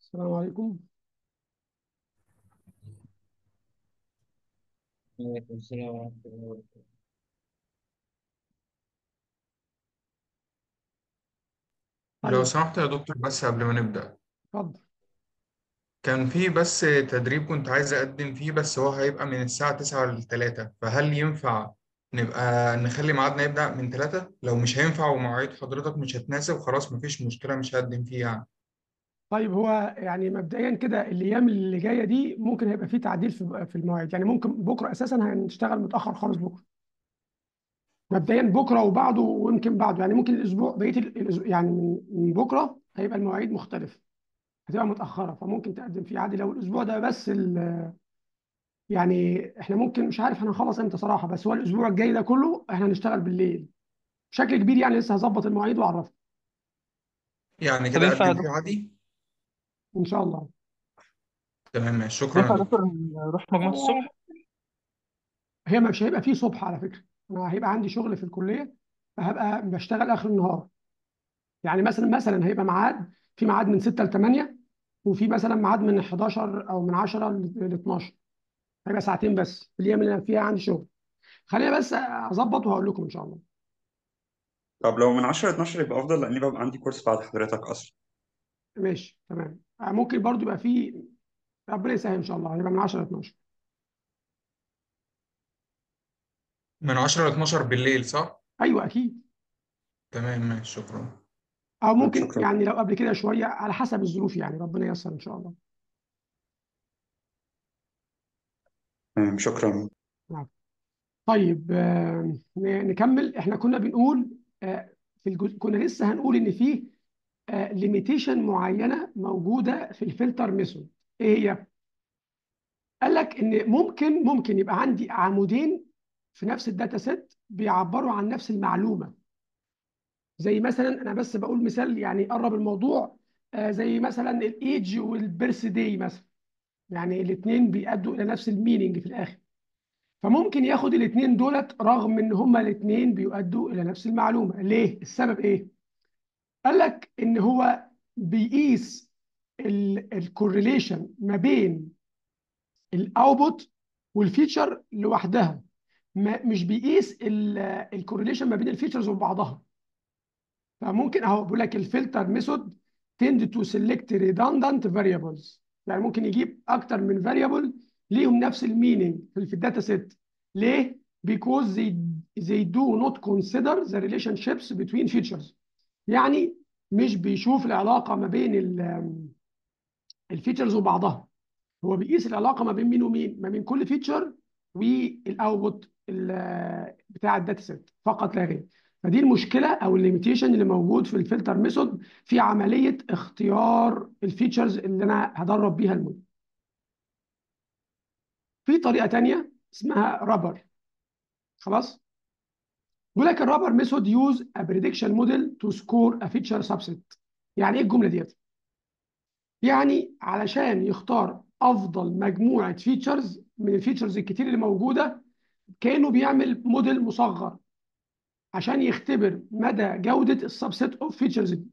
السلام عليكم وعليكم السلام ورحمة الله وبركاته لو طيب سمحت يا دكتور بس قبل ما نبدأ اتفضل كان في بس تدريب كنت عايز أقدم فيه بس هو هيبقى من الساعة 9 ل 3 فهل ينفع نبقى نخلي ميعادنا يبدأ من 3 لو مش هينفع ومواعيد حضرتك مش هتناسب خلاص مفيش مشكلة مش هقدم فيه يعني طيب هو يعني مبدئيا كده الايام اللي جايه دي ممكن هيبقى فيه تعديل في في المواعيد يعني ممكن بكره اساسا هنشتغل متاخر خالص بكره مبدئيا بكره وبعده ويمكن بعده يعني ممكن الاسبوع بقيه الاسبوع يعني من من بكره هيبقى المواعيد مختلفه هتبقى متاخره فممكن تقدم فيه عادي لو الاسبوع ده بس ال- يعني احنا ممكن مش عارف هنخلص امتى صراحه بس هو الاسبوع الجاي ده كله احنا هنشتغل بالليل بشكل كبير يعني لسه هظبط المواعيد واعرفها يعني طب كده ينفع يا أقدم فيه دكتور عادي ان شاء الله تمام ماشي شكرا يا ينفع يا دكتور دكتور نروح مجموعة الصبح هي مش هيبقى فيه صبح على فكره انا هيبقى عندي شغل في الكليه فهبقى بشتغل اخر النهار يعني مثلا مثلا هيبقى ميعاد في ميعاد من 6 ل 8 وفي مثلا ميعاد من 11 او من 10 ل 12 هيبقى ساعتين بس في الايام اللي انا فيها عندي شغل خلينا بس اظبط وهقول لكم ان شاء الله طب لو من 10 ل 12 يبقى افضل لاني ببقى عندي كورس بعد حضرتك اصلا ماشي تمام آه، ممكن برضو يبقى في ربنا يسهل ان شاء الله هيبقى من 10 ل 12 من 10 ل 12 بالليل صح؟ ايوه اكيد تمام ماشي شكرا او طب ممكن شكرا يعني لو قبل كده شويه على حسب الظروف يعني ربنا ييسر ان شاء الله تمام شكرا نعم. طيب آه، ن- نكمل احنا كنا بنقول آه، في الجزء كنا لسه هنقول ان في ليميتيشن معينه موجوده في الفلتر ميثود ايه هي؟ قال لك ان ممكن ممكن يبقى عندي عمودين في نفس الداتا سيت بيعبروا عن نفس المعلومه زي مثلا انا بس بقول مثال يعني يقرب الموضوع آه، زي مثلا الايدج والبيرث داي مثلا يعني الاثنين بيأدوا الى نفس المينينج في الاخر فممكن ياخد الاثنين دولت رغم ان هما الاثنين بيؤدوا الى نفس المعلومه ليه السبب ايه قال لك ان هو بيقيس الكورليشن ما بين الاوتبوت والفيتشر لوحدها ما مش بيقيس الكورليشن ما بين الفيتشرز وبعضها فممكن اهو بيقول لك الفلتر ميثود tend to select redundant variables يعني ممكن يجيب اكتر من variable ليهم نفس المينينج في في الداتا سيت ليه؟ because they they do not consider the relationships between features يعني مش بيشوف العلاقه ما بين الفيتشرز وبعضها هو بيقيس العلاقه ما بين مين ومين ما بين كل فيتشر والاوتبوت بتاع الداتا سيت فقط لا غير فدي المشكله او الليميتيشن اللي موجود في الفلتر ميثود في عمليه اختيار الفيتشرز اللي انا هدرب بيها الموديل في طريقه تانية اسمها رابر خلاص بيقول لك الرابر ميثود يوز ا بريدكشن موديل تو سكور ا فيتشر سبسيت يعني ايه الجمله ديت يعني علشان يختار افضل مجموعه فيتشرز من الفيتشرز الكتير اللي موجوده كانه بيعمل موديل مصغر عشان يختبر مدى جوده السبسيت اوف فيتشرز دي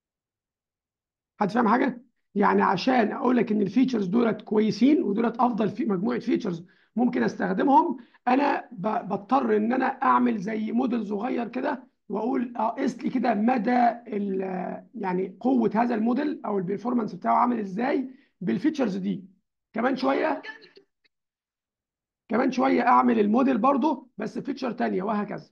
حد فاهم حاجه يعني عشان اقول لك ان الفيتشرز دولت كويسين ودولت افضل في مجموعه فيتشرز ممكن استخدمهم انا ب- بضطر ان انا اعمل زي موديل صغير كده واقول اه قيس لي كده مدى ال- يعني قوه هذا الموديل او البرفورمانس بتاعه عامل ازاي بالفيتشرز دي كمان شويه كمان شويه اعمل الموديل برضه بس فيتشر تانيه وهكذا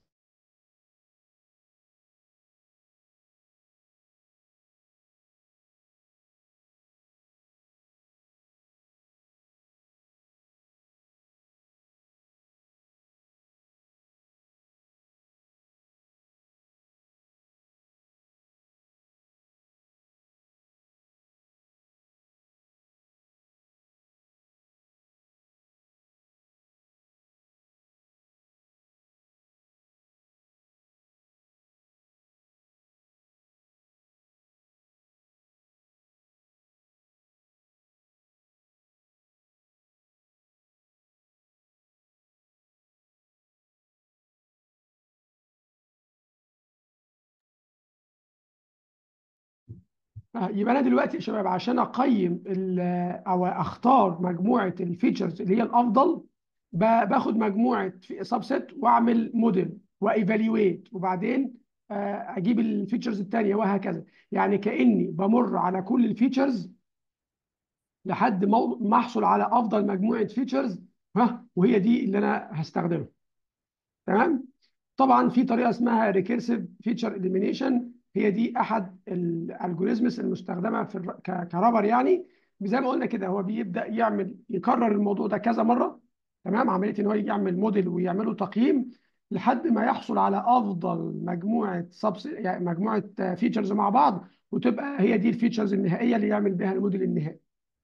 آه، يبقى انا دلوقتي يا شباب عشان اقيم ال- او اختار مجموعه الفيتشرز اللي هي الافضل ب- باخد مجموعه سبست واعمل موديل وايفالويت وبعدين آه، اجيب الفيتشرز الثانيه وهكذا يعني كاني بمر على كل الفيتشرز لحد ما ما احصل على افضل مجموعه فيتشرز ها وهي دي اللي انا هستخدمها تمام طبعا في طريقه اسمها ريكيرسيف فيتشر اليمينيشن هي دي احد الالجوريزمز المستخدمه في الر- ك- كرابر يعني زي ما قلنا كده هو بيبدا يعمل يكرر الموضوع ده كذا مره تمام عمليه ان هو يعمل موديل ويعمله تقييم لحد ما يحصل على افضل مجموعه سبس يعني مجموعه فيتشرز مع بعض وتبقى هي دي الفيتشرز النهائيه اللي يعمل بها الموديل النهائي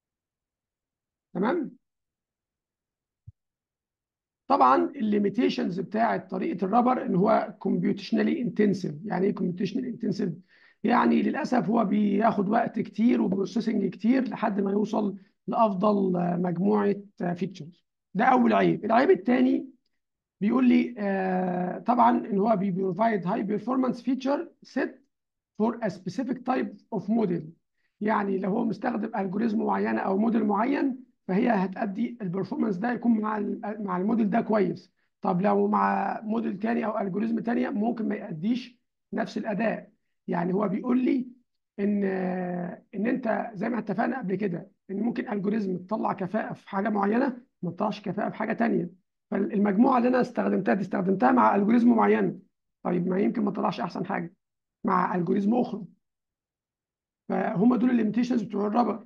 تمام طبعا الليميتيشنز بتاعه طريقه الرابر ان هو كومبيوتيشنالي انتنسيف يعني ايه كومبيوتيشنالي انتنسيف يعني للاسف هو بياخد وقت كتير وبروسيسنج كتير لحد ما يوصل لافضل آه، مجموعه فيتشرز ده اول عيب العيب الثاني بيقول لي آه، طبعا ان هو بيبروفايد هاي بيرفورمانس فيتشر سيت فور ا سبيسيفيك تايب اوف موديل يعني لو هو مستخدم الجوريزم معينه او موديل معين فهي هتأدي البرفورمانس ده يكون مع ال- مع الموديل ده كويس طب لو مع موديل تاني او الجوريزم تانية ممكن ما يأديش نفس الاداء يعني هو بيقول لي ان ان انت زي ما اتفقنا قبل كده ان ممكن الجوريزم تطلع كفاءه في حاجه معينه ما تطلعش كفاءه في حاجه تانية فالمجموعه اللي انا استخدمتها دي استخدمتها مع الجوريزم معين طيب ما يمكن ما تطلعش احسن حاجه مع الجوريزم اخرى فهم دول الليميتيشنز بتوع الرابر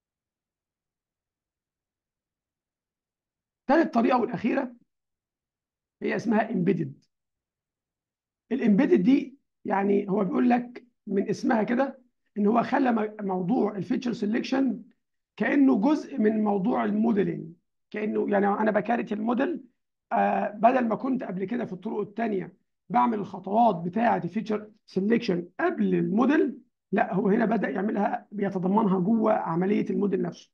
ثالث طريقه والاخيره هي اسمها امبيدد الامبيدد دي يعني هو بيقول لك من اسمها كده ان هو خلى م- موضوع الفيتشر سيلكشن كانه جزء من موضوع الموديلنج كانه يعني انا بكارت الموديل آه بدل ما كنت قبل كده في الطرق الثانيه بعمل الخطوات بتاعه الفيتشر سيلكشن قبل الموديل لا هو هنا بدأ يعملها بيتضمنها جوه عمليه الموديل نفسه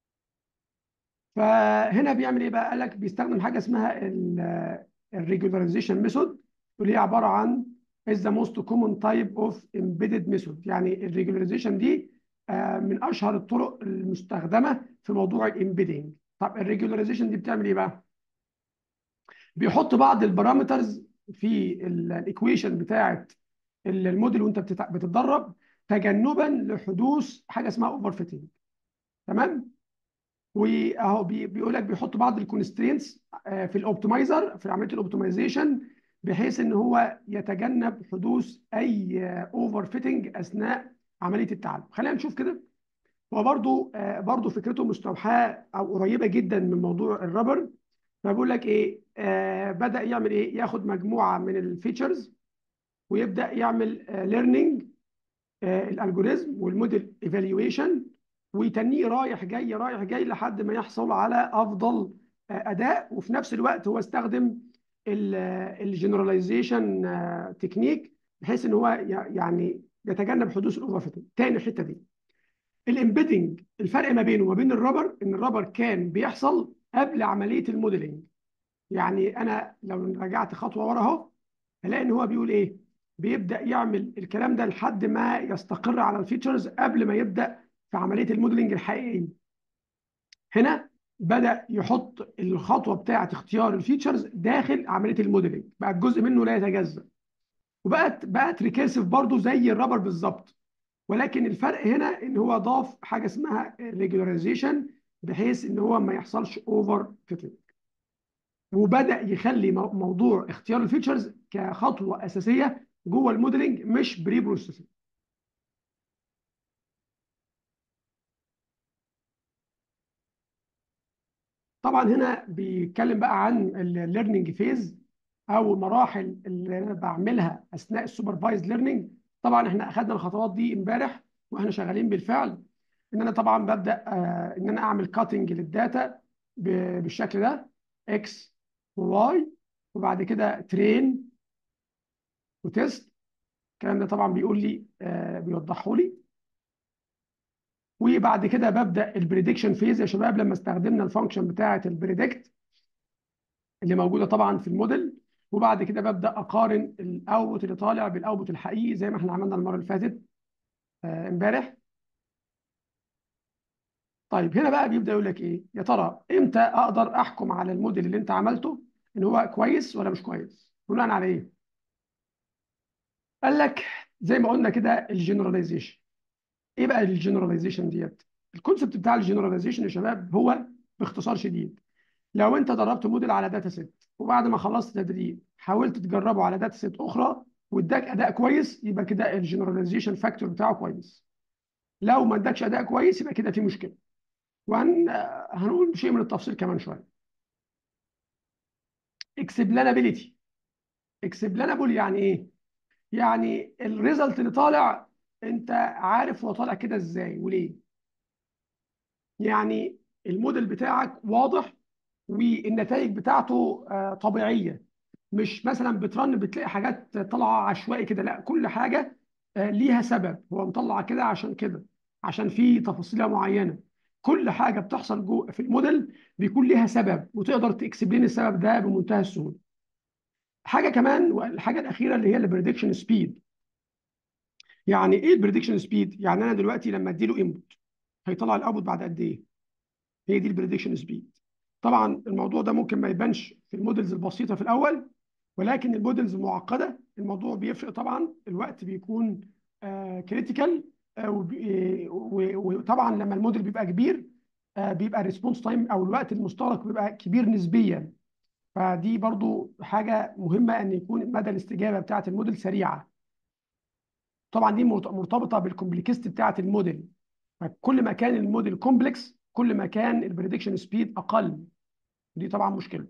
فهنا بيعمل ايه بقى؟ قال لك بيستخدم حاجه اسمها الريجولاريزيشن ميثود واللي هي عباره عن is the most common type of embedded method يعني الريجولاريزيشن دي آه، من اشهر الطرق المستخدمه في موضوع الامبيدنج طب الريجولاريزيشن دي بتعمل ايه بقى؟ بيحط بعض البارامترز في الايكويشن بتاعه الموديل وانت بتتع- بتتدرب تجنبا لحدوث حاجه اسمها اوفر فيتنج تمام؟ واهو بي- بيقول لك بيحط بعض الكونسترينتس في الاوبتمايزر في عمليه الاوبتمايزيشن بحيث ان هو يتجنب حدوث اي اوفر فيتنج اثناء عمليه التعلم خلينا نشوف كده هو برضو آه، برضو فكرته مستوحاه او قريبه جدا من موضوع الرابر فبيقول لك ايه آه بدا يعمل ايه ياخد مجموعه من الفيتشرز ويبدا يعمل ليرنينج الالجوريزم والموديل ايفالويشن ويتنيه رايح جاي رايح جاي لحد ما يحصل على افضل آه، اداء وفي نفس الوقت هو استخدم الجنراليزيشن تكنيك بحيث ان هو ي- يعني يتجنب حدوث الاوفر فيتنج تاني الحته دي الامبيدنج الفرق ما بينه وما بين الرابر ان الرابر كان بيحصل قبل عمليه الموديلنج يعني انا لو رجعت خطوه ورا اهو هلاقي ان هو بيقول ايه بيبدا يعمل الكلام ده لحد ما يستقر على الفيتشرز قبل ما يبدا في عمليه الموديلنج الحقيقيه هنا بدا يحط الخطوه بتاعه اختيار الفيتشرز داخل عمليه الموديلنج بقى جزء منه لا يتجزا وبقت بقت ريكيرسيف برضو زي الرابر بالظبط ولكن الفرق هنا ان هو ضاف حاجه اسمها ريجولاريزيشن بحيث ان هو ما يحصلش اوفر فيتنج وبدا يخلي مو- موضوع اختيار الفيتشرز كخطوه اساسيه جوه الموديلنج مش بري بروسيسنج طبعا هنا بيتكلم بقى عن الليرنينج فيز او المراحل اللي انا بعملها اثناء السوبرفايز ليرنينج طبعا احنا اخذنا الخطوات دي امبارح واحنا شغالين بالفعل ان انا طبعا ببدا آه، ان انا اعمل كاتنج للداتا ب- بالشكل ده اكس وواي وبعد كده ترين وتيست الكلام ده طبعا بيقول لي آه، بيوضحه لي وبعد كده ببدا البريدكشن فيز يا شباب لما استخدمنا الفانكشن بتاعه البريدكت اللي موجوده طبعا في الموديل وبعد كده ببدا اقارن الاوتبوت اللي طالع بالاوتبوت الحقيقي زي ما احنا عملنا المره اللي فاتت آه، امبارح طيب هنا بقى بيبدا يقول لك ايه يا ترى امتى اقدر احكم على الموديل اللي انت عملته ان هو كويس ولا مش كويس بناء على ايه قال لك زي ما قلنا كده الجنراليزيشن ايه بقى الجنراليزيشن ديت الكونسبت بتاع الجنراليزيشن يا شباب هو باختصار شديد لو انت دربت موديل على داتا سيت وبعد ما خلصت تدريب حاولت تجربه على داتا سيت اخرى واداك اداء كويس يبقى كده الجنراليزيشن فاكتور بتاعه كويس لو ما اداكش اداء كويس يبقى كده في مشكله وهن هنقول شيء من التفصيل كمان شويه اكسبلانابيلتي اكسبلانابل يعني ايه يعني الريزلت اللي طالع انت عارف هو طالع كده ازاي وليه يعني الموديل بتاعك واضح والنتائج بتاعته آه، طبيعيه مش مثلا بترن بتلاقي حاجات طالعه عشوائي كده لا كل حاجه آه، ليها سبب هو مطلع كده عشان كده عشان في تفاصيله معينه كل حاجه بتحصل جوه في الموديل بيكون ليها سبب وتقدر تكسبلين السبب ده بمنتهى السهوله حاجه كمان والحاجه الاخيره اللي هي البريدكشن سبيد يعني ايه البريدكشن سبيد يعني انا دلوقتي لما ادي له انبوت هيطلع الاوتبوت بعد قد ايه هي دي البريدكشن سبيد طبعا الموضوع ده ممكن ما يبانش في المودلز البسيطه في الاول ولكن المودلز المعقده الموضوع بيفرق طبعا الوقت بيكون كريتيكال وطبعا لما الموديل بيبقى كبير آه، بيبقى الريسبونس تايم او الوقت المستغرق بيبقى كبير نسبيا فدي برضو حاجه مهمه ان يكون مدى الاستجابه بتاعه الموديل سريعه طبعا دي مرت- مرتبطه بالكومبلكست بتاعه الموديل فكل ما كان الموديل كومبلكس كل ما كان البريدكشن سبيد اقل دي طبعا مشكله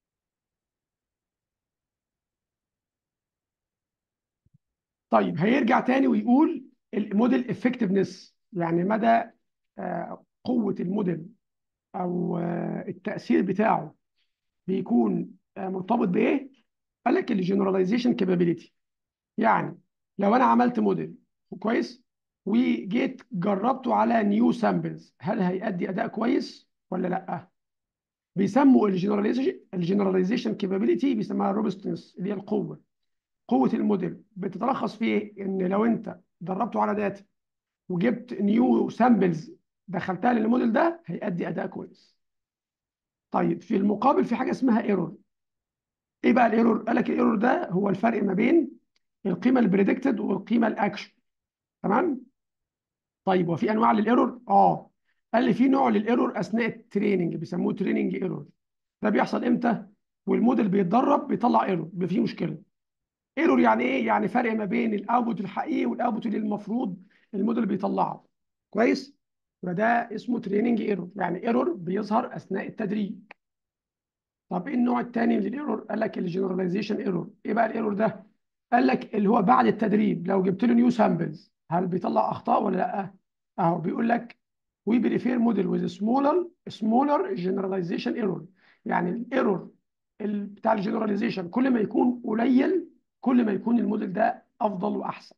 طيب هيرجع تاني ويقول الموديل افكتفنس يعني مدى آه، قوه الموديل او آه، التاثير بتاعه بيكون آه، مرتبط بايه؟ قال لك الجنراليزيشن كابابيلتي يعني لو انا عملت موديل كويس وجيت جربته على نيو سامبلز هل هيأدي اداء كويس ولا لا؟ بيسموا الجنراليزيشن الجنراليزيشن كابابيلتي بيسموها روبستنس اللي هي القوه قوه الموديل بتتلخص في ايه؟ ان لو انت دربته على داتا وجبت نيو سامبلز دخلتها للموديل ده هيأدي اداء كويس. طيب في المقابل في حاجه اسمها ايرور. ايه بقى الايرور؟ قال لك الايرور ده هو الفرق ما بين القيمه البريدكتد والقيمه الاكشن. تمام؟ طيب وفي انواع للايرور؟ اه قال لي في نوع للايرور اثناء التريننج بيسموه تريننج ايرور. ده بيحصل امتى؟ والموديل بيتدرب بيطلع ايرور بيبقى فيه مشكله. ايرور يعني ايه؟ يعني فرق ما بين الاوتبوت الحقيقي والاوتبوت اللي المفروض الموديل بيطلعه. كويس؟ يبقى ده اسمه تريننج ايرور، يعني ايرور بيظهر اثناء التدريب. طب ايه النوع الثاني من الايرور؟ قال لك الجنراليزيشن ايرور، ايه بقى الايرور ده؟ قال لك اللي هو بعد التدريب لو جبت له نيو سامبلز هل بيطلع اخطاء ولا لا؟ اهو بيقول لك وي بريفير موديل ويز سمولر سمولر جنراليزيشن ايرور يعني الايرور بتاع الجنراليزيشن كل ما يكون قليل كل ما يكون الموديل ده افضل واحسن.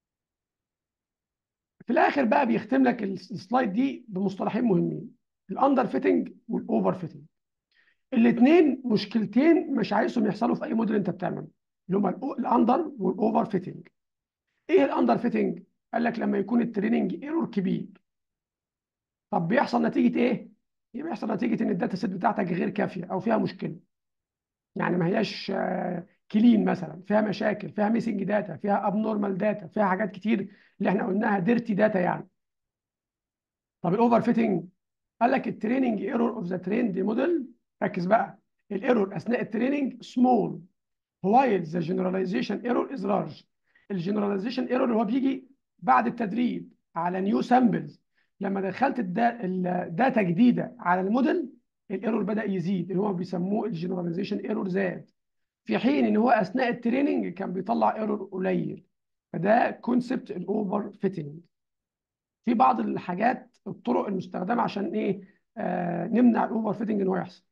في الاخر بقى بيختم لك السلايد دي بمصطلحين مهمين الاندر فيتنج والاوفر فيتنج. الاثنين مشكلتين مش عايزهم يحصلوا في اي موديل انت بتعمله اللي هما الاندر والاوفر فيتنج. ايه الاندر فيتنج؟ قال لك لما يكون التريننج ايرور كبير. طب بيحصل نتيجه ايه؟ يبقى بيحصل نتيجه ان الداتا سيت بتاعتك غير كافيه او فيها مشكله. يعني ما هياش كلين مثلا فيها مشاكل فيها ميسنج داتا فيها ابنورمال داتا فيها حاجات كتير اللي احنا قلناها ديرتي داتا يعني طب الاوفر فيتنج قال لك التريننج ايرور اوف ذا تريند موديل ركز بقى الايرور اثناء التريننج سمول while the generalization error is large الجنراليزيشن ايرور اللي هو بيجي بعد التدريب على نيو سامبلز لما دخلت الدا- الداتا جديده على الموديل الايرور بدا يزيد اللي هو بيسموه الجنراليزيشن ايرور زاد في حين ان هو اثناء التريننج كان بيطلع ايرور قليل فده كونسبت الاوفر فيتنج في بعض الحاجات الطرق المستخدمه عشان ايه آه نمنع الاوفر فيتنج ان هو يحصل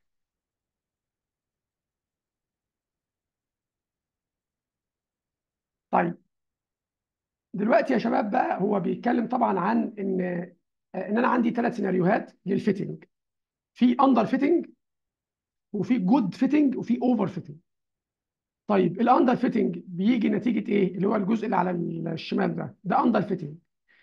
طيب دلوقتي يا شباب بقى هو بيتكلم طبعا عن ان آه، ان انا عندي ثلاث سيناريوهات للفيتنج في اندر فيتنج وفي جود فيتنج وفي اوفر فيتنج طيب الاندر فيتنج بيجي نتيجه ايه اللي هو الجزء اللي على الشمال ده ده اندر فيتنج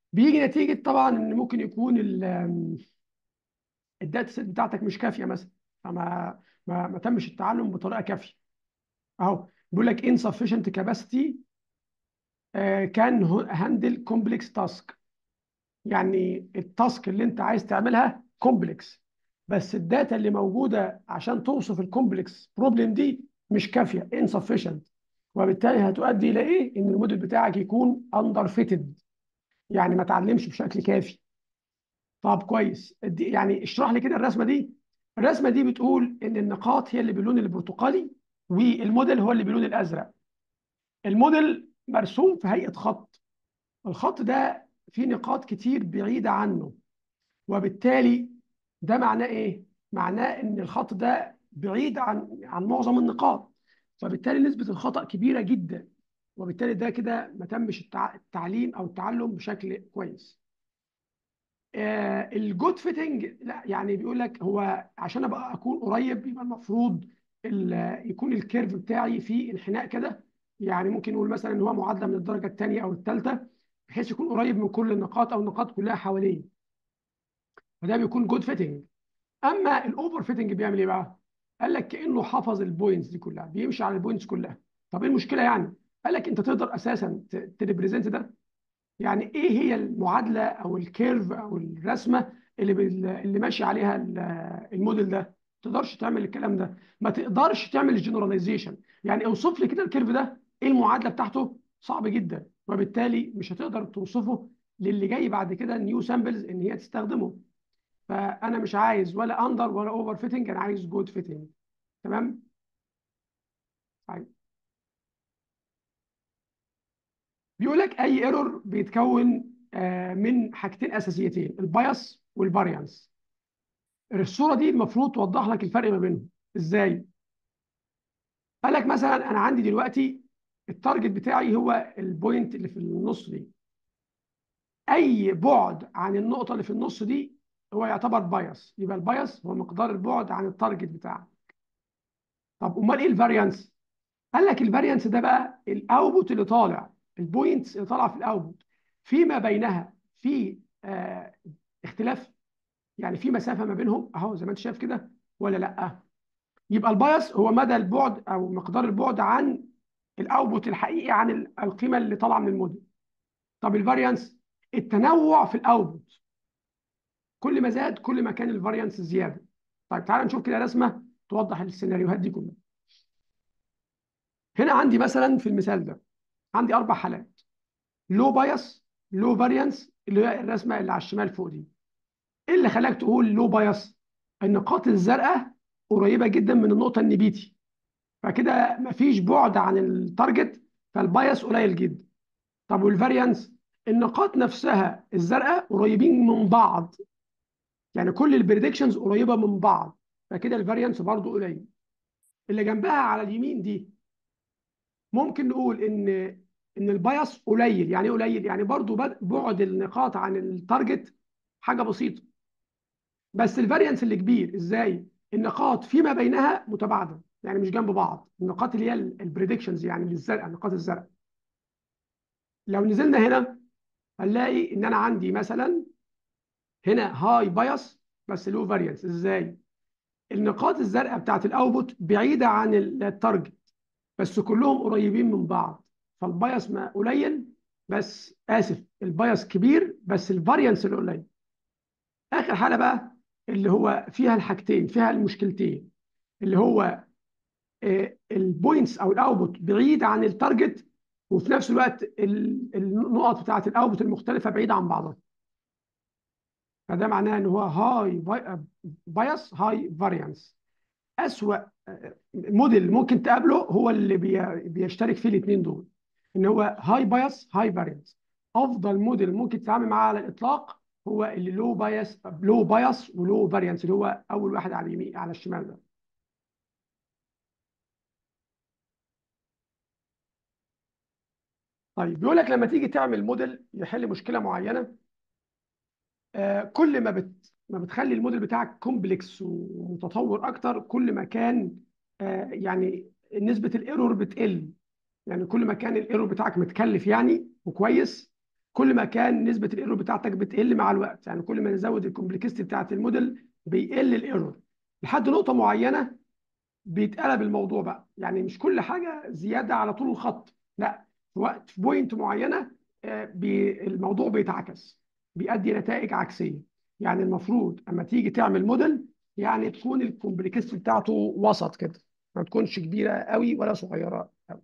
بيجي نتيجه طبعا ان ممكن يكون ال- الداتا سيت بتاعتك مش كافيه مثلا فما ما, ما تمش التعلم بطريقه كافيه اهو بيقول لك insufficient capacity كان هاندل كومبلكس تاسك يعني التاسك اللي انت عايز تعملها كومبلكس بس الداتا اللي موجوده عشان توصف الكومبلكس بروبلم دي مش كافيه insufficient وبالتالي هتؤدي الى ايه؟ ان الموديل بتاعك يكون اندر فيتد يعني ما تعلمش بشكل كافي طب كويس دي- يعني اشرح لي كده الرسمه دي الرسمه دي بتقول ان النقاط هي اللي باللون البرتقالي والموديل هو اللي باللون الازرق الموديل مرسوم في هيئه خط الخط ده فيه نقاط كتير بعيده عنه وبالتالي ده معناه ايه معناه ان الخط ده بعيد عن عن معظم النقاط فبالتالي نسبه الخطا كبيره جدا وبالتالي ده كده ما تمش التع- التعليم او التعلم بشكل كويس آه، الجود فيتنج لا يعني بيقول لك هو عشان ابقى اكون قريب يبقى المفروض ال- يكون الكيرف بتاعي فيه انحناء كده يعني ممكن نقول مثلا ان هو معادله من الدرجه الثانيه او الثالثه بحيث يكون قريب من كل النقاط او النقاط كلها حواليه فده بيكون جود فيتنج اما الاوفر فيتنج بيعمل ايه بقى؟ قال لك كانه حفظ البوينتس دي كلها بيمشي على البوينتس كلها طب ايه المشكله يعني؟ قال لك انت تقدر اساسا تريبريزنت ده يعني ايه هي المعادله او الكيرف او الرسمه اللي بال- اللي ماشي عليها ال- الموديل ده ما تقدرش تعمل الكلام ده ما تقدرش تعمل الجنراليزيشن يعني اوصف لي كده الكيرف ده ايه المعادله بتاعته صعب جدا وبالتالي مش هتقدر توصفه للي جاي بعد كده نيو سامبلز ان هي تستخدمه فانا مش عايز ولا اندر ولا اوفر فيتنج انا عايز جود فيتنج تمام طيب بيقول لك اي ايرور بيتكون آه، من حاجتين اساسيتين البايس والفاريانس الصوره دي المفروض توضح لك الفرق ما بينهم ازاي قال لك مثلا انا عندي دلوقتي التارجت بتاعي هو البوينت اللي في النص دي اي بعد عن النقطه اللي في النص دي هو يعتبر بايس يبقى البايس هو مقدار البعد عن التارجت بتاعك طب امال ايه الفاريانس قال لك الفاريانس ده بقى الاوتبوت اللي طالع البوينتس اللي طالعه في الاوتبوت فيما بينها في آه اختلاف يعني في مسافه ما بينهم اهو زي ما انت شايف كده ولا لا يبقى البايس هو مدى البعد او مقدار البعد عن الاوتبوت الحقيقي عن ال- القيمه اللي طالعه من الموديل طب الفاريانس التنوع في الاوتبوت كل ما زاد كل ما كان الفاريانس زياده طيب تعال نشوف كده رسمه توضح السيناريوهات دي كلها هنا عندي مثلا في المثال ده عندي اربع حالات لو بايس لو فاريانس اللي هي الرسمه اللي على الشمال فوق دي ايه اللي خلاك تقول لو بايس النقاط الزرقاء قريبه جدا من النقطه النبيتي فكده مفيش بعد عن التارجت فالبايس قليل جدا طب والفاريانس النقاط نفسها الزرقاء قريبين من بعض يعني كل البريدكشنز قريبه من بعض فكده الفاريانس برضو قليل اللي جنبها على اليمين دي ممكن نقول ان ان البايس قليل يعني ايه قليل يعني برضو بد- بعد النقاط عن التارجت حاجه بسيطه بس الفاريانس اللي كبير ازاي النقاط فيما بينها متباعده يعني مش جنب بعض النقاط اللي هي البريدكشنز يعني اللي الزرقاء النقاط الزرقاء لو نزلنا هنا هنلاقي ان انا عندي مثلا هنا هاي بايس بس لو فاريانس ازاي النقاط الزرقاء بتاعت الاوتبوت بعيده عن التارجت بس كلهم قريبين من بعض فالبايس ما قليل بس اسف البايس كبير بس الفاريانس اللي قليل اخر حاله بقى اللي هو فيها الحاجتين فيها المشكلتين اللي هو البوينتس او الاوتبوت بعيد عن التارجت وفي نفس الوقت ال- النقط بتاعت الاوتبوت المختلفه بعيده عن بعضها فده معناه ان هو هاي بايس هاي فاريانس اسوأ آه، موديل ممكن تقابله هو اللي بي- بيشترك فيه الاثنين دول ان هو هاي بايس هاي فاريانس افضل موديل ممكن تتعامل معاه على الاطلاق هو اللي لو بايس لو بايس ولو فاريانس اللي هو اول واحد على اليمين على الشمال ده طيب بيقول لك لما تيجي تعمل موديل يحل مشكله معينه آه، كل ما بت ما بتخلي الموديل بتاعك كومبلكس ومتطور اكتر كل ما كان آه، يعني نسبه الايرور بتقل يعني كل ما كان الايرور بتاعك متكلف يعني وكويس كل ما كان نسبه الايرور بتاعتك بتقل مع الوقت يعني كل ما نزود الكومبلكستي بتاعت الموديل بيقل الايرور لحد نقطه معينه بيتقلب الموضوع بقى يعني مش كل حاجه زياده على طول الخط لا في وقت في بوينت معينه آه، بي الموضوع بيتعكس بيؤدي نتائج عكسيه يعني المفروض اما تيجي تعمل موديل يعني تكون الكومبلكستي بتاعته وسط كده ما تكونش كبيره قوي ولا صغيره قوي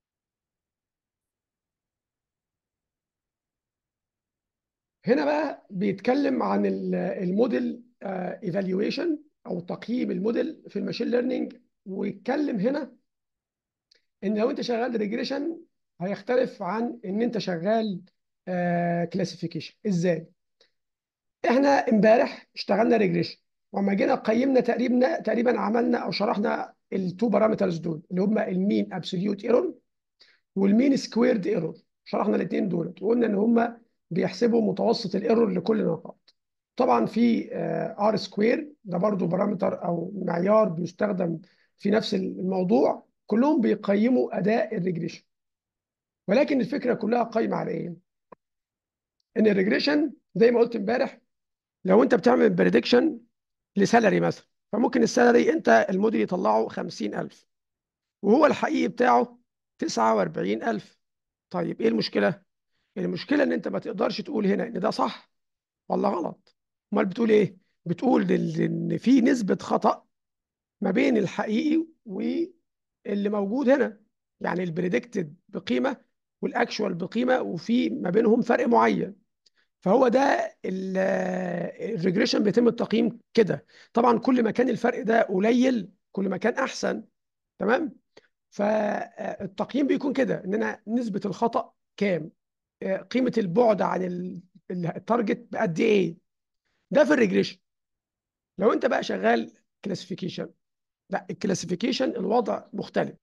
هنا بقى بيتكلم عن ال- الموديل ايفالويشن او تقييم الموديل في الماشين ليرنينج ويتكلم هنا ان لو انت شغال ريجريشن هيختلف عن ان انت شغال كلاسيفيكيشن ازاي احنا امبارح اشتغلنا ريجريشن وما جينا قيمنا تقريبا تقريبا عملنا او شرحنا التو بارامترز دول اللي هم المين ابسوليوت ايرور والمين سكويرد ايرور شرحنا الاثنين دول وقلنا ان هم بيحسبوا متوسط الايرور لكل نقاط طبعا في ار سكوير ده برضو بارامتر او معيار بيستخدم في نفس الموضوع كلهم بيقيموا اداء الريجريشن ولكن الفكره كلها قايمه على ايه؟ ان الريجريشن زي ما قلت امبارح لو انت بتعمل بريدكشن لسالري مثلا فممكن السالري انت الموديل يطلعه 50000 وهو الحقيقي بتاعه 49000 طيب ايه المشكله؟ المشكله ان انت ما تقدرش تقول هنا ان ده صح ولا غلط امال بتقول ايه؟ بتقول ان إن في نسبه خطأ ما بين الحقيقي واللي موجود هنا يعني البريدكتد بقيمه والاكشوال بقيمه وفي ما بينهم فرق معين فهو ده الريجريشن بيتم التقييم كده طبعا كل ما كان الفرق ده قليل كل ما كان احسن تمام فالتقييم بيكون كده ان انا نسبه الخطأ كام آه، قيمه البعد عن ال- التارجت بقد ايه ده في الريجريشن لو انت بقى شغال كلاسيفيكيشن لا الكلاسيفيكيشن الوضع مختلف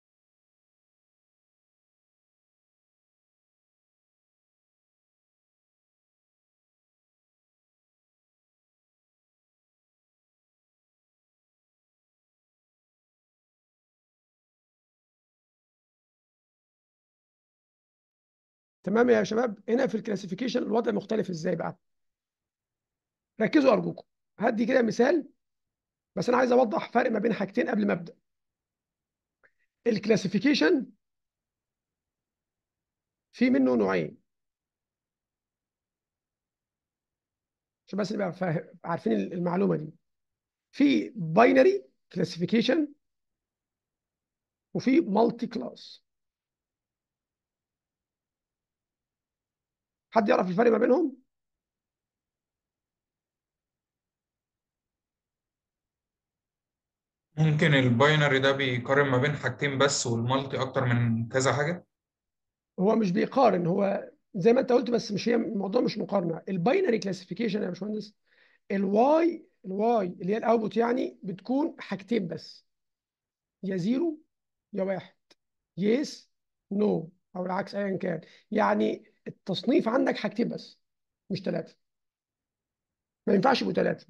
تمام يا شباب هنا في الكلاسيفيكيشن الوضع مختلف ازاي بقى ركزوا ارجوكم هدي كده مثال بس انا عايز اوضح فرق ما بين حاجتين قبل ما ابدا الكلاسيفيكيشن في منه نوعين عشان بس نبقى فاهم عارفين المعلومه دي في باينري كلاسيفيكيشن وفي مالتي كلاس حد يعرف الفرق ما بينهم ممكن الباينري ده بيقارن ما بين حاجتين بس والمالتي اكتر من كذا حاجة هو مش بيقارن هو زي ما انت قلت بس مش هي الموضوع مش مقارنه الباينري كلاسيفيكيشن يا باشمهندس الواي الواي اللي هي الاوتبوت يعني بتكون حاجتين بس يا زيرو يا واحد يس نو او العكس ايا كان يعني التصنيف عندك حاجتين بس مش ثلاثه ما ينفعش يبقوا ثلاثه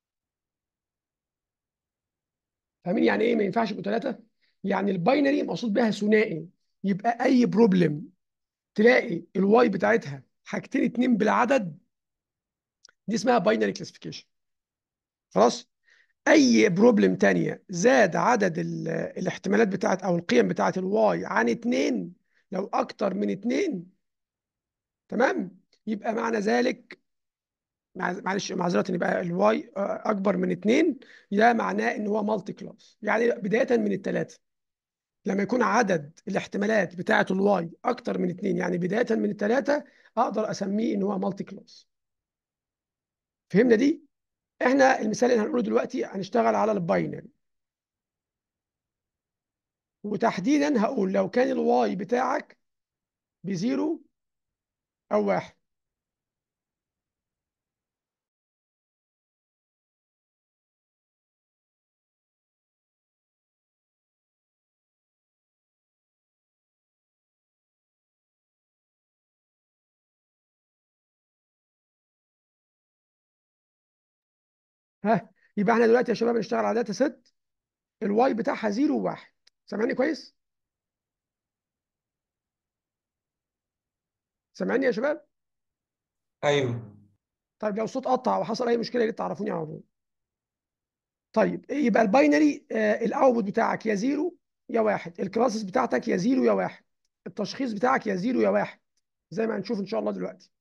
فاهمين يعني ايه ما ينفعش يبقوا ثلاثه يعني الباينري مقصود بها ثنائي يبقى اي بروبلم تلاقي الواي بتاعتها حاجتين اتنين بالعدد دي اسمها باينري كلاسيفيكيشن خلاص اي بروبلم تانية زاد عدد ال- الاحتمالات بتاعت او القيم بتاعت الواي عن اتنين لو اكتر من اتنين تمام يبقى معنى ذلك مع- معلش معذرة ان يبقى الواي اكبر من اتنين ده معناه ان هو مالتي كلاس يعني بداية من الثلاثة لما يكون عدد الاحتمالات بتاعة الواي اكتر من اتنين يعني بداية من الثلاثة اقدر اسميه ان هو مالتي كلاس فهمنا دي احنا المثال اللي هنقوله دلوقتي هنشتغل على الباينري وتحديدا هقول لو كان الواي بتاعك بزيرو او واحد ها يبقى احنا دلوقتي يا شباب هنشتغل على داتا سيت الواي بتاعها زيرو وواحد سامعني كويس؟ سامعني يا شباب؟ ايوه طيب لو الصوت قطع او حصل اي مشكله يا ريت تعرفوني على طول طيب يبقى الباينري آه الاوتبوت بتاعك يا زيرو يا واحد الكلاسز بتاعتك يا زيرو يا واحد التشخيص بتاعك يا زيرو يا واحد زي ما هنشوف ان شاء الله دلوقتي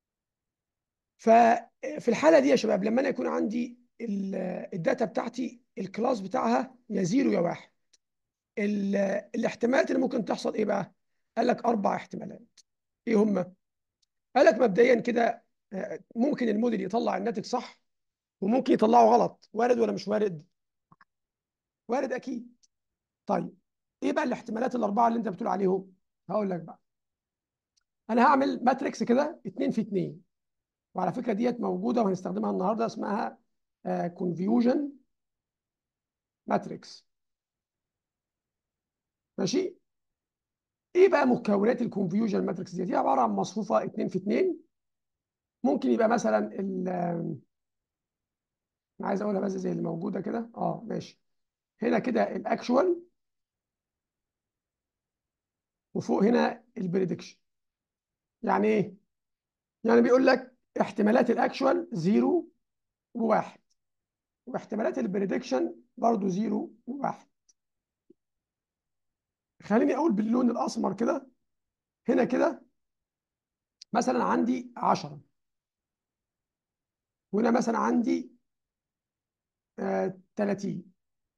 ففي الحاله دي يا شباب لما انا يكون عندي ال- الداتا بتاعتي الكلاس بتاعها يا زيرو يا واحد ال- الاحتمالات اللي ممكن تحصل ايه بقى؟ قال لك اربع احتمالات ايه هم؟ قال لك مبدئيا كده آه، ممكن الموديل يطلع الناتج صح وممكن يطلعه غلط وارد ولا مش وارد؟ وارد اكيد طيب ايه بقى الاحتمالات الاربعه اللي انت بتقول عليهم؟ هقول لك بقى انا هعمل ماتريكس كده 2 في 2 وعلى فكره ديت موجوده وهنستخدمها النهارده اسمها كونفيوجن ماتريكس ماشي ايه بقى مكونات الكونفيوجن ماتريكس دي؟ دي عباره عن مصفوفه 2 في 2 ممكن يبقى مثلا ال انا عايز اقولها بس زي اللي موجوده كده اه ماشي هنا كده الاكشوال وفوق هنا البريدكشن يعني ايه؟ يعني بيقول لك احتمالات الاكشوال زيرو وواحد واحتمالات البريدكشن برضو زيرو وواحد خليني اقول باللون الاسمر كده هنا كده مثلا عندي 10 وهنا مثلا عندي آه 30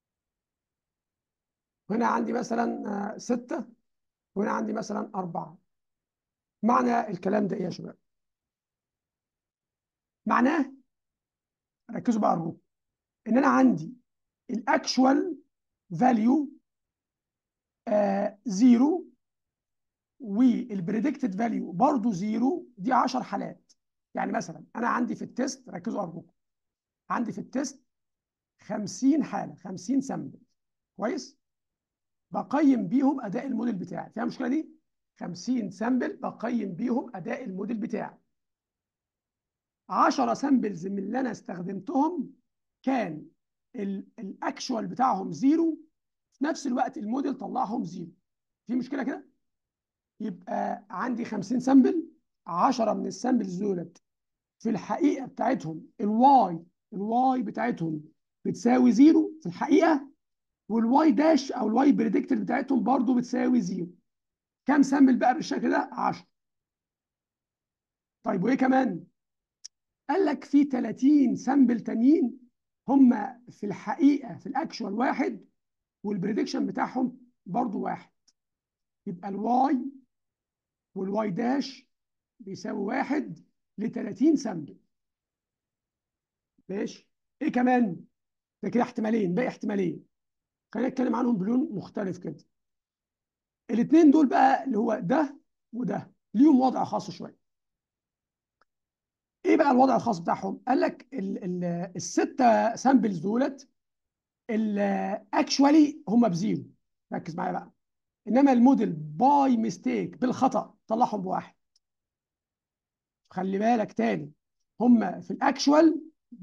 وهنا عندي مثلا آه 6 وهنا عندي مثلا 4 معنى الكلام ده ايه يا شباب؟ معناه ركزوا بقى ارجوكم ان انا عندي الاكشوال فاليو زيرو والبريدكتد فاليو برضه زيرو دي 10 حالات يعني مثلا انا عندي في التيست ركزوا ارجوكم عندي في التيست 50 حاله 50 سامبل كويس بقيم بيهم اداء الموديل بتاعي فيها المشكله دي 50 سامبل بقيم بيهم اداء الموديل بتاعي 10 سامبلز من اللي انا استخدمتهم كان الاكشوال بتاعهم زيرو في نفس الوقت الموديل طلعهم زيرو في مشكله كده يبقى عندي 50 سامبل 10 من السامبلز دولت في الحقيقه بتاعتهم الواي الواي بتاعتهم بتساوي زيرو في الحقيقه والواي داش او الواي بريدكتور بتاعتهم برضو بتساوي زيرو كام سامبل بقى بالشكل ده 10 طيب وايه كمان قال لك في 30 سامبل تانيين هم في الحقيقه في الاكشوال واحد والبريدكشن بتاعهم برضو واحد يبقى الواي والواي داش بيساوي واحد ل 30 سامبل ماشي ايه كمان ده كده احتمالين باقي احتمالين خلينا نتكلم عنهم بلون مختلف كده الاثنين دول بقى اللي هو ده وده ليهم وضع خاص شويه ايه بقى الوضع الخاص بتاعهم قال لك ال ال السته سامبلز دولت اكشوالي هم بزيرو ركز معايا بقى انما الموديل باي ميستيك بالخطا طلعهم بواحد خلي بالك تاني هم في الاكشوال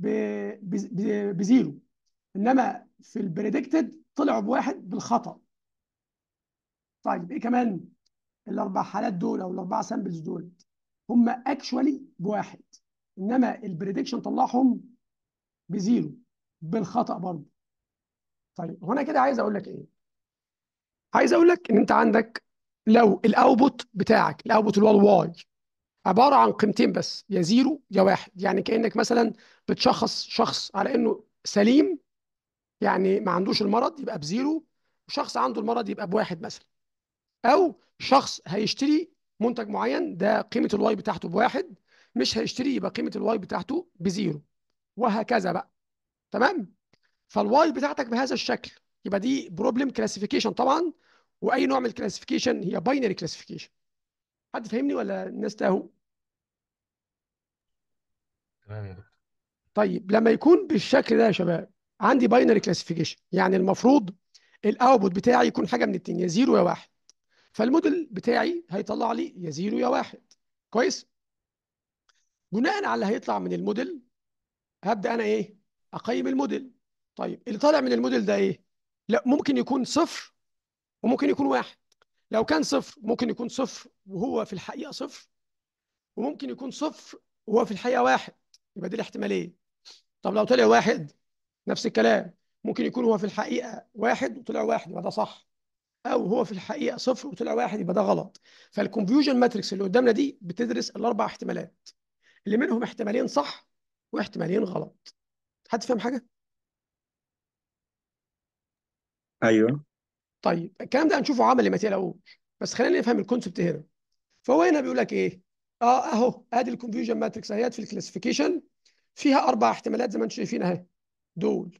بزيرو انما في البريدكتد طلعوا بواحد بالخطا طيب ايه كمان الاربع حالات دول او الاربع سامبلز دول هم اكشوالي بواحد انما البريدكشن طلعهم بزيرو بالخطا برضه طيب هنا كده عايز اقول لك ايه عايز اقول لك ان انت عندك لو الاوتبوت بتاعك الاوتبوت اللي هو الواي عباره عن قيمتين بس يا زيرو يا واحد يعني كانك مثلا بتشخص شخص على انه سليم يعني ما عندوش المرض يبقى بزيرو وشخص عنده المرض يبقى بواحد مثلا او شخص هيشتري منتج معين ده قيمه الواي بتاعته بواحد مش هيشتري يبقى قيمه الواي بتاعته بزيرو وهكذا بقى تمام فالواي بتاعتك بهذا الشكل يبقى دي بروبلم كلاسيفيكيشن طبعا واي نوع من الكلاسيفيكيشن هي باينري كلاسيفيكيشن حد فاهمني ولا الناس تاهو تمام يا دكتور طيب لما يكون بالشكل ده يا شباب عندي باينري كلاسيفيكيشن يعني المفروض الاوتبوت بتاعي يكون حاجه من الاتنين يا زيرو يا واحد فالموديل بتاعي هيطلع لي يا زيرو يا واحد كويس بناء على اللي هيطلع من الموديل هبدا انا ايه اقيم الموديل طيب اللي طالع من الموديل ده ايه لا ممكن يكون صفر وممكن يكون واحد لو كان صفر ممكن يكون صفر وهو في الحقيقه صفر وممكن يكون صفر وهو في الحقيقه واحد يبقى دي الاحتماليه طب لو طلع واحد نفس الكلام ممكن يكون هو في الحقيقه واحد وطلع واحد يبقى ده صح او هو في الحقيقه صفر وطلع واحد يبقى ده غلط فالكونفيوجن ماتريكس اللي قدامنا دي بتدرس الاربع احتمالات اللي منهم احتمالين صح واحتمالين غلط حد فاهم حاجه ايوه طيب الكلام ده هنشوفه عملي ما تقلقوش بس خلينا نفهم الكونسبت هنا فهو هنا بيقول لك ايه اه اهو ادي الكونفيوجن ماتريكس اهيت في الكلاسيفيكيشن فيها اربع احتمالات زي ما انتم شايفين اهي دول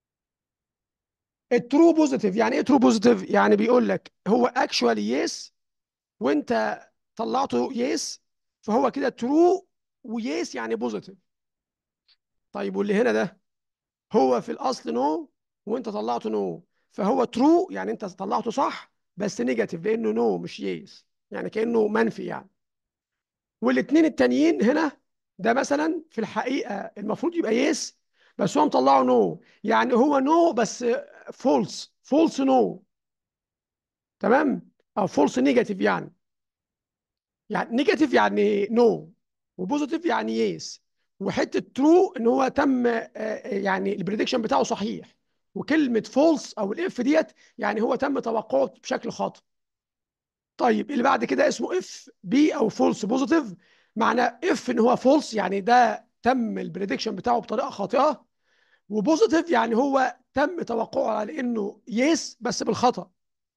الترو بوزيتيف يعني ايه ترو بوزيتيف يعني بيقول لك هو اكشوالي يس وانت طلعته يس فهو كده ترو ويس يعني بوزيتيف طيب واللي هنا ده هو في الاصل نو وانت طلعته نو فهو ترو يعني انت طلعته صح بس نيجاتيف لانه نو مش يس يعني كانه منفي يعني والاثنين التانيين هنا ده مثلا في الحقيقه المفروض يبقى يس بس هو مطلعه نو يعني هو نو بس فولس فولس نو تمام او فولس نيجاتيف يعني يعني نيجاتيف يعني نو وبوزيتيف يعني يس وحته ترو ان هو تم آه، آه، يعني البريدكشن بتاعه صحيح وكلمه فولس او الاف ديت يعني هو تم توقعه بشكل خاطئ طيب اللي بعد كده اسمه اف بي او فولس بوزيتيف معناه اف ان هو فولس يعني ده تم البريدكشن بتاعه بطريقه خاطئه وبوزيتيف يعني هو تم توقعه على انه يس بس بالخطا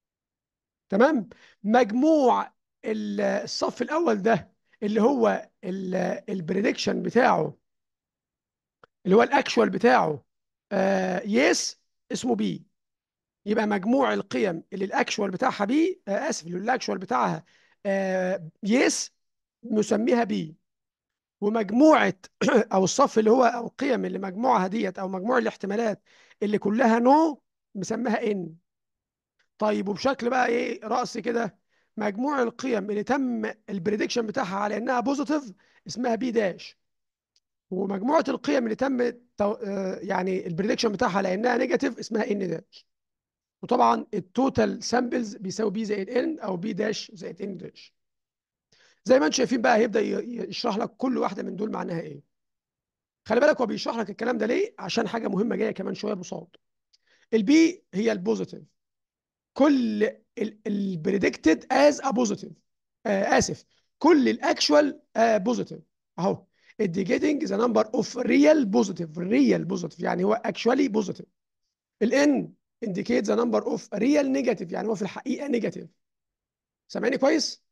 تمام مجموع ال- الصف الاول ده اللي هو البريدكشن بتاعه اللي هو الاكشوال بتاعه يس اسمه بي يبقى مجموع القيم اللي الاكشوال بتاعها بي آه اسف اللي الاكشوال بتاعها يس نسميها بي ومجموعه او الصف اللي هو او القيم اللي مجموعها ديت او مجموع الاحتمالات اللي كلها نو مسميها ان طيب وبشكل بقى ايه رأسي كده مجموع القيم اللي تم البريدكشن بتاعها على انها بوزيتيف اسمها بي داش ومجموعه القيم اللي تم تو... آه، يعني البريدكشن بتاعها على انها نيجاتيف اسمها ان داش وطبعا التوتال سامبلز بيساوي بي زائد ان او بي داش زائد ان داش زي ما انتم شايفين بقى هيبدا ي- يشرح لك كل واحده من دول معناها ايه خلي بالك هو بيشرح لك الكلام ده ليه عشان حاجه مهمه جايه كمان شويه بصوت البي هي البوزيتيف كل البريدكتد از ا بوزيتيف اسف كل الاكشوال بوزيتيف اهو indicating the number of real positive real positive يعني هو actually positive الان indicate the number of real negative يعني هو في الحقيقه نيجاتيف سامعني كويس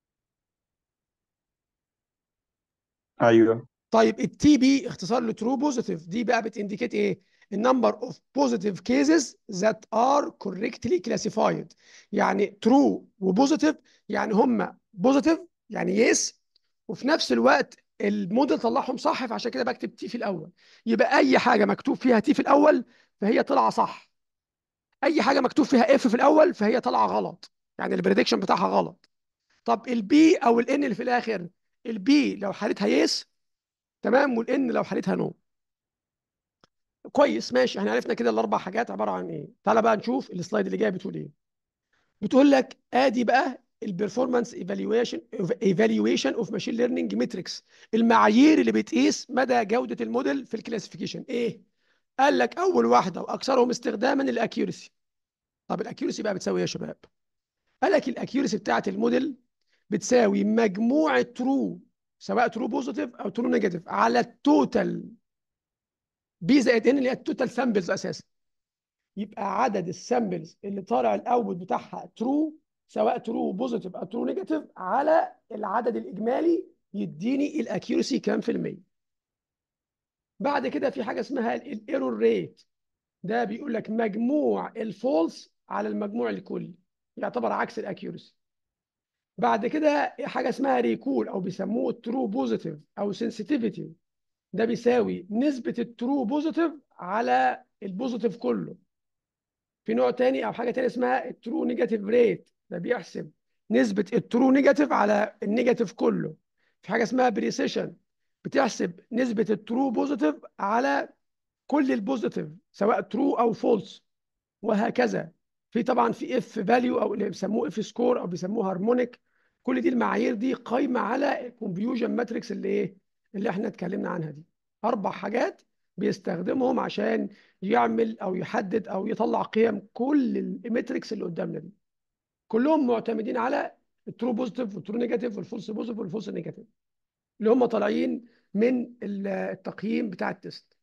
ايوه طيب التي بي اختصار لترو بوزيتيف دي بقى بتindicate ايه النمبر اوف بوزيتيف كيسز ذات ار correctly classified يعني ترو وبوزيتيف يعني هم بوزيتيف يعني يس وفي نفس الوقت الموديل طلعهم صح فعشان كده بكتب تي في الاول يبقى اي حاجه مكتوب فيها تي في الاول فهي طالعه صح اي حاجه مكتوب فيها اف في الاول فهي طالعه غلط يعني البريدكشن بتاعها غلط طب البي او الان اللي في الاخر البي لو حالتها يس تمام والان لو حالتها نو كويس ماشي احنا عرفنا كده الاربع حاجات عباره عن ايه تعالى بقى نشوف السلايد اللي جاي بتقول ايه بتقول لك ادي بقى البرفورمانس ايفالويشن ايفالويشن اوف ماشين ليرنينج ماتريكس المعايير اللي بتقيس مدى جوده الموديل في الكلاسيفيكيشن ايه قال لك اول واحده واكثرهم استخداما الاكيورسي طب الاكيورسي بقى بتساوي ايه يا شباب قال لك الاكيورسي بتاعت الموديل بتساوي مجموع ترو سواء ترو بوزيتيف او ترو نيجاتيف على التوتال بي زائد ان اللي هي التوتال سامبلز اساسا يبقى عدد السامبلز اللي طالع الاوتبوت بتاعها ترو سواء ترو بوزيتيف او ترو نيجاتيف على العدد الاجمالي يديني الاكيورسي كام في المية بعد كده في حاجه اسمها الايرور ريت ده بيقول لك مجموع الفولس على المجموع الكلي يعتبر عكس الاكيورسي بعد كده حاجه اسمها ريكول او بيسموه الترو بوزيتيف او سنسيتيفيتي ده بيساوي نسبه الترو بوزيتيف على البوزيتيف كله في نوع تاني او حاجه تانية اسمها الترو نيجاتيف ريت ده بيحسب نسبه الترو نيجاتيف على النيجاتيف كله في حاجه اسمها بريسيشن بتحسب نسبه الترو بوزيتيف على كل البوزيتيف سواء ترو او فولس وهكذا في طبعا في اف فاليو او اللي بيسموه اف سكور او بيسموه هارمونيك كل دي المعايير دي قايمه على الكونفيوجن ماتريكس اللي ايه اللي احنا اتكلمنا عنها دي اربع حاجات بيستخدمهم عشان يعمل او يحدد او يطلع قيم كل الميتريكس اللي قدامنا دي كلهم معتمدين على الترو بوزيتيف والترو نيجاتيف والفولس بوزيتيف والفولس نيجاتيف اللي هم طالعين من التقييم بتاع التست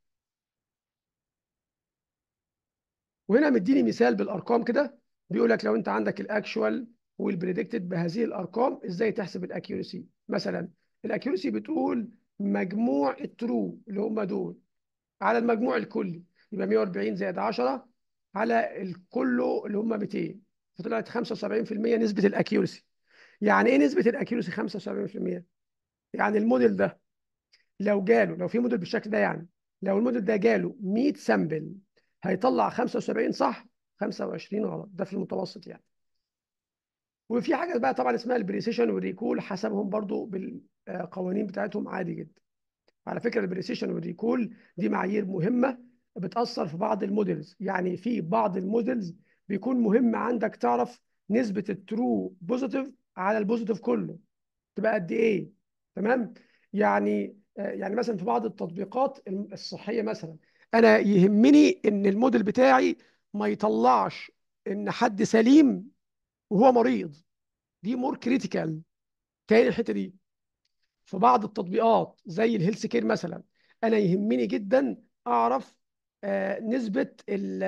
وهنا مديني مثال بالارقام كده بيقول لك لو انت عندك الاكشوال والبريدكتد بهذه الارقام ازاي تحسب الاكيورسي مثلا الاكيورسي بتقول مجموع الترو اللي هم دول على المجموع الكلي يبقى 140 زائد 10 على الكله اللي هم 200 فطلعت 75% نسبة الاكيورسي يعني ايه نسبة الاكيورسي 75% يعني الموديل ده لو جاله لو في موديل بالشكل ده يعني لو الموديل ده جاله 100 سامبل هيطلع 75 صح 25 غلط ده في المتوسط يعني وفي حاجه بقى طبعا اسمها البريسيشن والريكول حسبهم برضو بالقوانين بتاعتهم عادي جدا على فكره البريسيشن والريكول دي معايير مهمه بتاثر في بعض الموديلز يعني في بعض الموديلز بيكون مهم عندك تعرف نسبه الترو بوزيتيف على البوزيتيف كله تبقى قد ايه تمام يعني يعني مثلا في بعض التطبيقات الصحيه مثلا انا يهمني ان الموديل بتاعي ما يطلعش ان حد سليم وهو مريض دي مور كريتيكال تاني الحته دي في بعض التطبيقات زي الهيلث كير مثلا انا يهمني جدا اعرف آه نسبه ال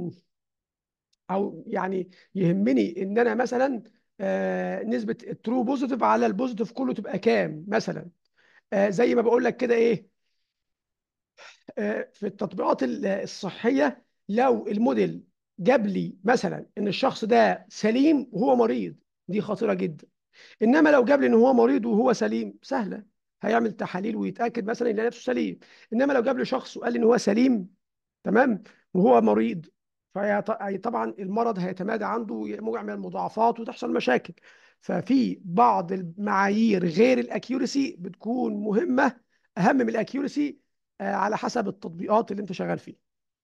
او يعني يهمني ان انا مثلا آه نسبه الترو بوزيتيف على البوزيتيف كله تبقى كام مثلا آه زي ما بقول لك كده ايه في التطبيقات الصحيه لو الموديل جاب لي مثلا ان الشخص ده سليم وهو مريض دي خطيره جدا انما لو جاب لي ان هو مريض وهو سليم سهله هيعمل تحاليل ويتاكد مثلا ان نفسه سليم انما لو جاب لي شخص وقال لي ان هو سليم تمام وهو مريض فطبعا المرض هيتمادى عنده ويعمل مضاعفات وتحصل مشاكل ففي بعض المعايير غير الاكيورسي بتكون مهمه اهم من الاكيورسي على حسب التطبيقات اللي انت شغال فيها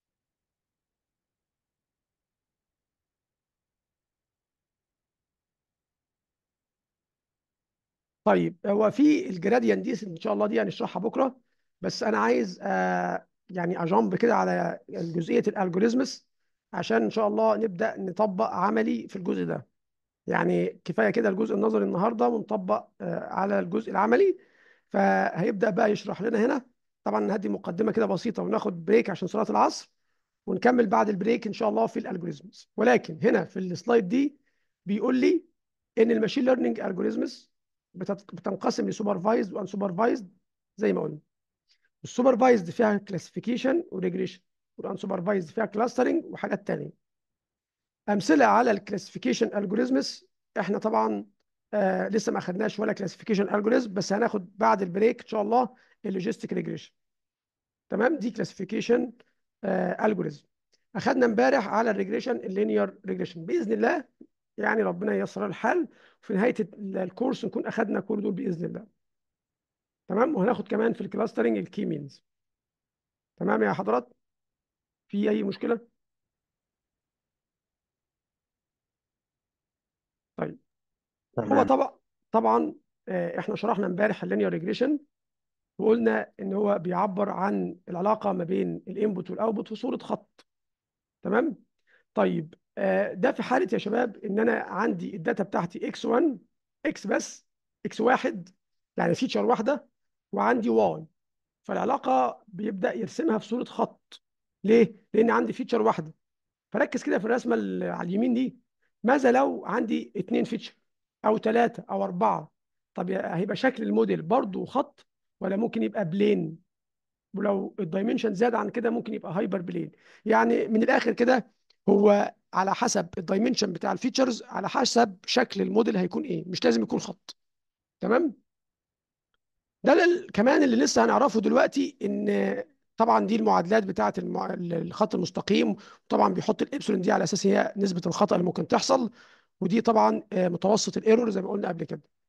طيب هو في الجراديان دي ان شاء الله دي هنشرحها بكره بس انا عايز آه يعني اجامب كده على جزئيه الالجوريزمز عشان ان شاء الله نبدا نطبق عملي في الجزء ده يعني كفايه كده الجزء النظري النهارده ونطبق آه على الجزء العملي فهيبدا بقى يشرح لنا هنا طبعا نهدي مقدمه كده بسيطه وناخد بريك عشان صلاه العصر ونكمل بعد البريك ان شاء الله في الالجوريزمز ولكن هنا في السلايد دي بيقول لي ان الماشين ليرنينج الجوريزمز بتنقسم لسوبرفايزد وان سوبرفايزد زي ما قلنا السوبرفايزد فيها كلاسيفيكيشن وريجريشن والان سوبرفايزد فيها كلاسترنج وحاجات تانية امثله على الكلاسيفيكيشن الجوريزمز احنا طبعا آه لسه ما اخدناش ولا كلاسيفيكيشن الجوريزم بس هناخد بعد البريك ان شاء الله اللوجيستيك ريجريشن تمام دي كلاسيفيكيشن الجوريزم اخدنا امبارح على الريجريشن اللينير ريجريشن باذن الله يعني ربنا ييسر الحال وفي نهايه الكورس نكون اخدنا كل دول باذن الله تمام وهناخد كمان في الكلاسترنج الكي مينز تمام يا حضرات في اي مشكله طيب هو تمام طبعا طبعا آه، احنا شرحنا امبارح اللينير ريجريشن وقلنا ان هو بيعبر عن العلاقه ما بين الانبوت والاوتبوت في صوره خط تمام طيب آه، ده في حاله يا شباب ان انا عندي الداتا بتاعتي اكس 1 اكس بس اكس واحد يعني فيتشر واحده وعندي واي فالعلاقه بيبدا يرسمها في صوره خط ليه؟ لان عندي فيتشر واحده فركز كده في الرسمه اللي على اليمين دي ماذا لو عندي اثنين فيتشر او ثلاثه او اربعه طب هيبقى شكل الموديل برضو خط ولا ممكن يبقى بلين ولو الدايمنشن زاد عن كده ممكن يبقى هايبر بلين يعني من الاخر كده هو على حسب الدايمنشن بتاع الفيتشرز على حسب شكل الموديل هيكون ايه مش لازم يكون خط تمام ده ال- كمان اللي لسه هنعرفه دلوقتي ان طبعا دي المعادلات بتاعه المع... الخط المستقيم طبعا بيحط الابسلون دي على اساس هي نسبه الخطا اللي ممكن تحصل ودي طبعا آه، متوسط الايرور زي ما قلنا قبل كده